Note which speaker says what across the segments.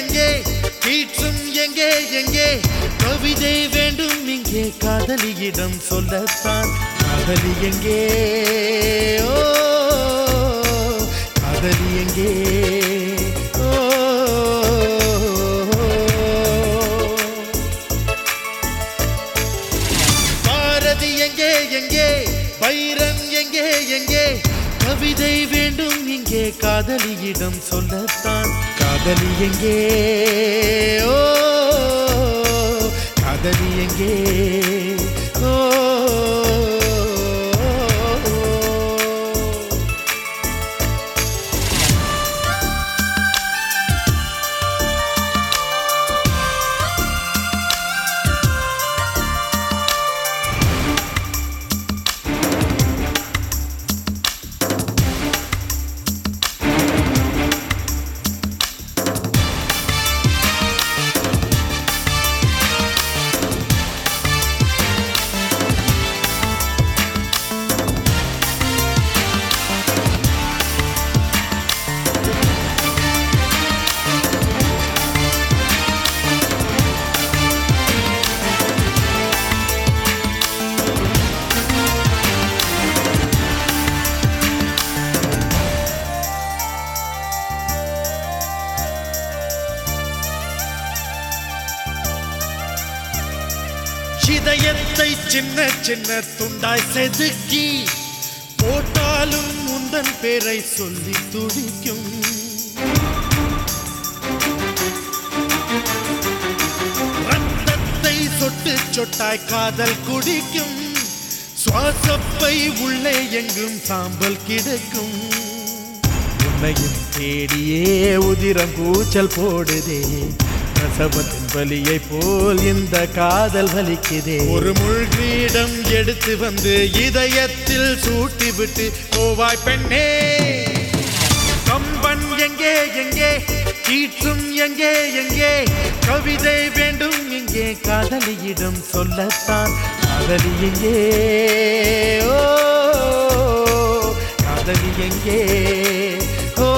Speaker 1: எங்கே கீற்றும் எங்கே எங்கே கவிதை வேண்டும் இங்கே காதலியிடம் சொல்லத்தான் காதலி எங்கே ஓ காதலி எங்கே ஓ பாரதி எங்கே எங்கே பைரன் எங்கே எங்கே கவிதை வேண்டும் இங்கே காதலியிடம் சொல்லத்தான் காதலி எங்கே ஓ காதலி எங்கே ஓ இதயத்தை சின்ன சின்ன துண்டாய் செதுக்கி போட்டாலும் உந்தன் பேரை சொல்லி துடிக்கும் ரத்தத்தை சொட்டு சொட்டாய் காதல் குடிக்கும் சுவாசப்பை உள்ளே எங்கும் சாம்பல் கிடக்கும் உன்னையும் தேடியே உதிரம் கூச்சல் போடுதே பிரசவத்தின் வலியை போல் இந்த காதல் வலிக்குதே ஒரு முழ்கிடம் எடுத்து வந்து இதயத்தில் சூட்டி விட்டு போவாய் பெண்ணே கம்பன் எங்கே எங்கே கீற்றும் எங்கே எங்கே கவிதை வேண்டும் இங்கே காதலியிடம் சொல்லத்தான் காதலி எங்கே ஓ காதலி எங்கே ஓ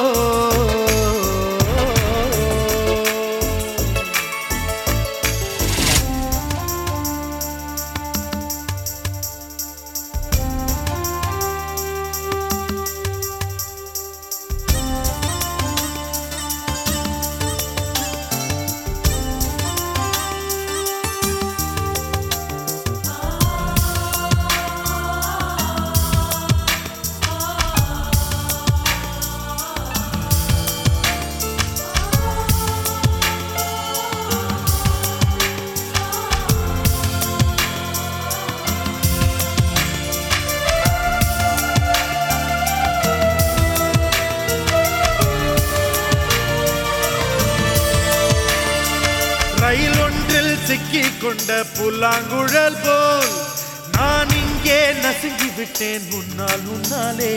Speaker 1: ரயில் ஒன்றில் சிக்கிக் கொண்ட புல்லாங்குழல் போல் நான் இங்கே நசுங்கி விட்டேன் முன்னால் முன்னாலே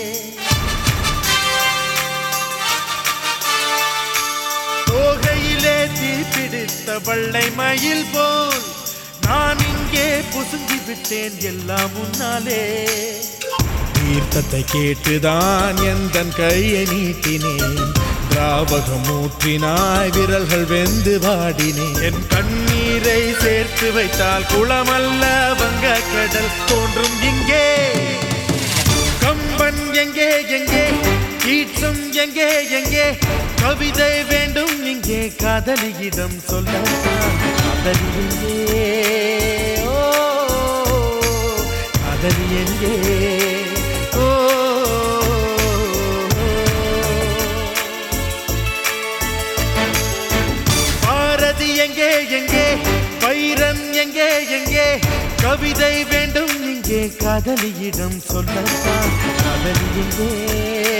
Speaker 1: தோகையிலே தீ பிடித்த வெள்ளை மயில் போல் நான் இங்கே புசுங்கி விட்டேன் எல்லாம் முன்னாலே தீர்த்தத்தை கேட்டுதான் எந்த கையை நீட்டினேன் திராவகம் ஊற்றினாய் விரல்கள் வெந்து வாடினேன் என் கண்ணீரை சேர்த்து வைத்தால் குளமல்ல வங்க கடல் தோன்றும் இங்கே கம்பன் எங்கே எங்கே கீற்றும் எங்கே எங்கே கவிதை வேண்டும் இங்கே காதலியிடம் சொல்ல காதலி எங்கே ஓ காதலி எங்கே ஓ பாரதி எங்கே எங்கே வைரன் எங்கே எங்கே கவிதை வேண்டும் இங்கே காதலியிடம் சொல்லத்தான் காதலி எங்கே